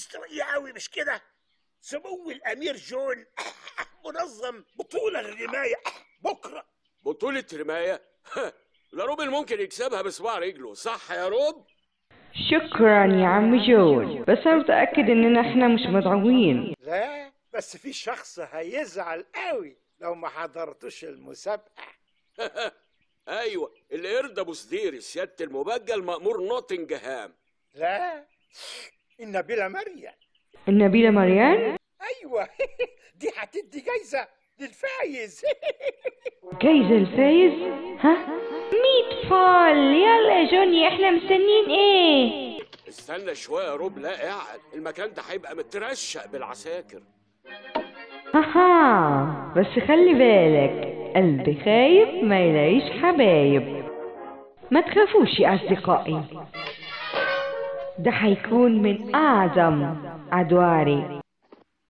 مستوية قوي مش كده سمو الامير جون منظم بطولة للرماية بكرة بطولة رماية لا روبن ممكن يكسبها بصباع رجله صح يا روب شكرا يا عم جون بس انا متأكد اننا احنا مش مدعوين لا بس في شخص هيزعل قوي لو ما حضرتوش المسابقة ايوه القرد ابو سدير سيادة المبجل مأمور نوتنجهام لا النبيلة مريم النبيلة مريان ايوه دي هتدي جايزة للفايز جايزة الفايز ها ميت فال يلا يا جوني احنا مستنيين ايه استنى شوية يا روب لا قاعد المكان ده هيبقى مترشق بالعساكر اها بس خلي بالك قلبي خايف ما يلاقيش حبايب ما تخافوش يا اصدقائي ده هيكون من اعظم ادواري